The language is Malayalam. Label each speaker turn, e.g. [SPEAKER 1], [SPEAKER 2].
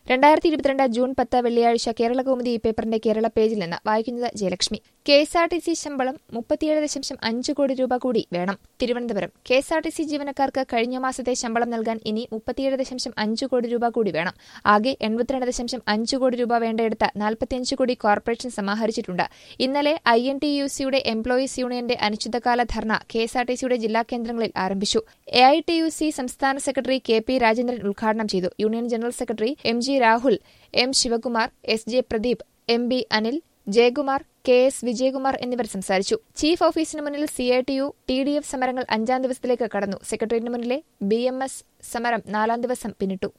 [SPEAKER 1] രണ്ടായിരത്തി ഇരുപത്തിരണ്ട് ജൂൺ പത്ത് വെള്ളിയാഴ്ച കേരള കൗമുദി ഈ പേപ്പറിന്റെ കേരള പേജിൽ നിന്ന് വായിക്കുന്നത് Jayalakshmi K S R T C ശമ്പളം മുപ്പത്തിയേഴ് ദശാംശം അഞ്ച് കോടി രൂപ കൂടി വേണം Thiruvananthapuram K S R T C ജീവനക്കാർക്ക് കഴിഞ്ഞ മാസത്തെ ശമ്പളം നൽകാൻ ഇനി മുപ്പത്തിയേഴ് ദശാംശം അഞ്ച് കോടി രൂപ കൂടി വേണം ആകെ എൺപത്തിരണ്ട് ദശാംശം അഞ്ച് കോടി രൂപ വേണ്ടയെടുത്ത് നാൽപ്പത്തിയഞ്ച് കോടി കോർപ്പറേഷൻ സമാഹരിച്ചിട്ടുണ്ട് ഇന്നലെ ഐ എൻ ടി യു സിയുടെ എംപ്ലോയീസ് യൂണിയന്റെ അനിശ്ചിതകാല dharna K S R T സിയുടെ ജില്ലാ കേന്ദ്രങ്ങളിൽ ആരംഭിച്ചു A I T U C സംസ്ഥാന സെക്രട്ടറി കെ പി രാജേന്ദ്രൻ ഉദ്ഘാടനം ചെയ്തു union general secretary M G Rahul M Sivakumar S J Pradeep M B Anil Jayakumar K S Vijayakumar എന്നിവർ സംസാരിച്ചു ചീഫ് ഓഫീസിന് മുന്നിൽ C I T U T D F സമരങ്ങൾ അഞ്ചാം ദിവസത്തിലേക്ക് കടന്നു സെക്രട്ടേറിയറ്റിന് മുന്നിലെ ബി എം എസ് സമരം നാലാം ദിവസം പിന്നിട്ടു